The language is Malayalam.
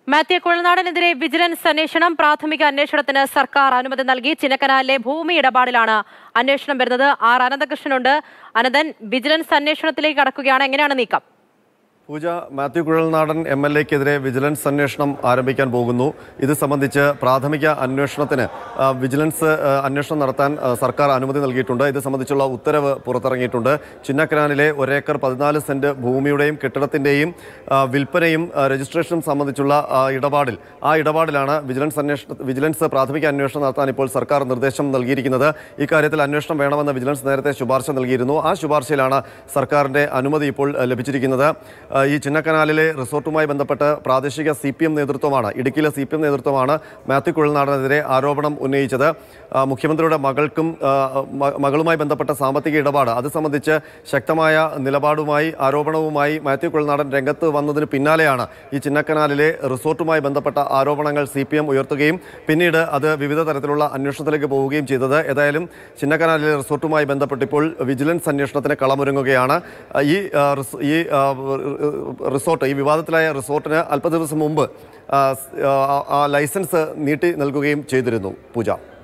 മാത്യു കുഴൽനാടനെതിരെ വിജിലൻസ് അന്വേഷണം പ്രാഥമിക അന്വേഷണത്തിന് സർക്കാർ അനുമതി നൽകി ചിന്നക്കനാലിലെ ഭൂമി ഇടപാടിലാണ് അന്വേഷണം വരുന്നത് ആർ അനന്തകൃഷ്ണനുണ്ട് അനന്തൻ വിജിലൻസ് അന്വേഷണത്തിലേക്ക് കടക്കുകയാണ് എങ്ങനെയാണ് നീക്കം പൂജ മാത്യു കുഴൽനാടൻ എം എൽ എക്കെതിരെ വിജിലൻസ് അന്വേഷണം ആരംഭിക്കാൻ പോകുന്നു ഇത് സംബന്ധിച്ച് പ്രാഥമിക അന്വേഷണത്തിന് ആ, വിജിലൻസ് ആ, അന്വേഷണം നടത്താൻ ആ, സർക്കാർ അനുമതി നൽകിയിട്ടുണ്ട് ഇത് സംബന്ധിച്ചുള്ള ഉത്തരവ് പുറത്തിറങ്ങിയിട്ടുണ്ട് ചിന്നക്കനാലിലെ ഒരേക്കർ പതിനാല് സെന്റ് ഭൂമിയുടെയും കെട്ടിടത്തിന്റെയും ആ, വിൽപ്പനയും ആ, രജിസ്ട്രേഷനും സംബന്ധിച്ചുള്ള ആ, ഇടപാടിൽ ആ ഇടപാടിലാണ് വിജിലൻസ് അന്വേഷണ വിജിലൻസ് പ്രാഥമിക അന്വേഷണം നടത്താൻ ഇപ്പോൾ സർക്കാർ നിർദ്ദേശം നൽകിയിരിക്കുന്നത് ഇക്കാര്യത്തിൽ അന്വേഷണം വേണമെന്ന് വിജിലൻസ് നേരത്തെ ശുപാർശ നൽകിയിരുന്നു ആ ശുപാർശയിലാണ് സർക്കാരിന്റെ അനുമതി ഇപ്പോൾ ആ, ലഭിച്ചിരിക്കുന്നത് ആ, ഈ ചിന്നക്കനാലിലെ റിസോർട്ടുമായി ബന്ധപ്പെട്ട് പ്രാദേശിക സി പി എം നേതൃത്വമാണ് ഇടുക്കിയിലെ സി പി എം നേതൃത്വമാണ് മാത്യു കുഴൽനാടനെതിരെ ആരോപണം ഉന്നയിച്ചത് ആ, മുഖ്യമന്ത്രിയുടെ മകൾക്കും ആ, മ- മകളുമായി ബന്ധപ്പെട്ട സാമ്പത്തിക ഇടപാട് അത് സംബന്ധിച്ച് ശക്തമായ നിലപാടുമായി ആരോപണവുമായി മാത്യു കുഴൽനാടൻ രംഗത്ത് വന്നതിന് പിന്നാലെയാണ് ഈ ചിന്നക്കനാലിലെ റിസോർട്ടുമായി ബന്ധപ്പെട്ട ആരോപണങ്ങൾ സി പി എം ഉയർത്തുകയും പിന്നീട് അത് വിവിധ തരത്തിലുള്ള അന്വേഷണത്തിലേക്ക് പോവുകയും ചെയ്തത് ഏതായാലും ചിന്നക്കനാലിലെ റിസോർട്ടുമായി ബന്ധപ്പെട്ട് ഇപ്പോൾ വിജിലൻസ് അന്വേഷണത്തിന് കളമൊരുങ്ങുകയാണ് ആ, ഈ ആ, റിസ്- ഈ ആ, റിസോർട്ട് ഈ വിവാദത്തിലായ റിസോർട്ടിന് അല്പ ദിവസം മുമ്പ് ആ, സ്- ആ, ആ ലൈസൻസ് നീട്ടി നൽകുകയും ചെയ്തിരുന്നു പൂജ